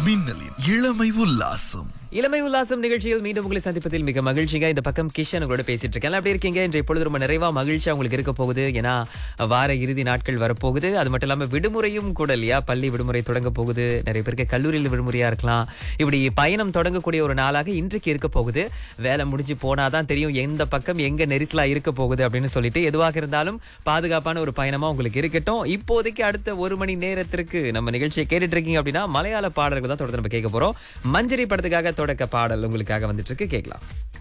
மின்னலின் இளமை உல்லாசம் இளமை உல்லாசம் நிகழ்ச்சியில் மீண்டும் உங்களை சந்திப்பதில் மிக மகிழ்ச்சிங்க இந்த பக்கம் கிஷன் உங்களோட பேசிட்டு இருக்கேன் எப்படி இருக்கீங்க இன்று இப்பொழுது ரொம்ப நிறைவா மகிழ்ச்சியா உங்களுக்கு இருக்க போகுது ஏன்னா வார இறுதி நாட்கள் வரப்போகுது அது மட்டும் இல்லாம விடுமுறையும் கூட இல்லையா பள்ளி விடுமுறை தொடங்க போகுது நிறைய பேருக்கு கல்லூரியில் விடுமுறையா இருக்கலாம் இப்படி பயணம் தொடங்கக்கூடிய ஒரு நாளாக இன்றைக்கு இருக்க போகுது வேலை முடிஞ்சு போனாதான் தெரியும் எந்த பக்கம் எங்க நெரிசலா இருக்க போகுது அப்படின்னு சொல்லிட்டு எதுவாக இருந்தாலும் பாதுகாப்பான ஒரு பயணமா உங்களுக்கு இருக்கட்டும் இப்போதைக்கு அடுத்த ஒரு மணி நேரத்திற்கு நம்ம நிகழ்ச்சியை கேட்டுட்டு இருக்கீங்க அப்படின்னா மலையாள பாடல்கள் தான் தொடர்ந்து நம்ம கேட்க போறோம் மஞ்சரி படத்துக்காக தொடக்க பாடல் உங்களுக்காக வந்துட்டு இருக்கு கேட்கலாம்